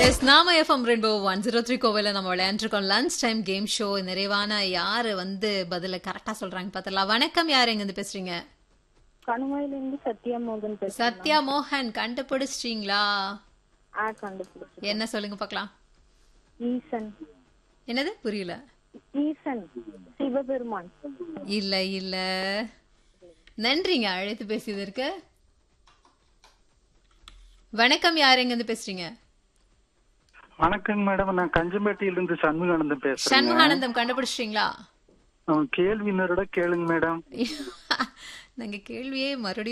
S நாம FM rainbow one zero three கோவில நம்ம விளையாண்டுருக்கோம் லஞ்ச் டைம் கேம் ஷோ நிறைவான யாரு வந்து பதில கரெக்டா சொல்றாங்க பார்த்தலாம் வணக்கம் யார் எங்க இருந்து பேசுறீங்க கணுவாயில இருந்து சத்யா மோகன் பேசுறேன் சத்யா மோகன் கண்டுபிடிச்சிட்டீங்களா ஆ கண்டுபிடிச்சு என்ன சொல்லுங்க பார்க்கலாம் ஈசன் என்னது புரியல ஈசன் சிவபெருமான் இல்ல இல்ல நன்றிங்க அழைத்து பேசியதற்கு வணக்கம் யார் எங்க இருந்து பேசுறீங்க வணக்கங்க மேடம் நான் கஞ்சம்பேட்டையிலிருந்து சண்முகானந்தம் பேசுறேன் சண்முகானந்தம் கண்டுபிடிச்சிட்டீங்களா கேள்வி இன்னொரு கேளுங்க மேடம் நாங்க கேள்வியே மறுபடியும்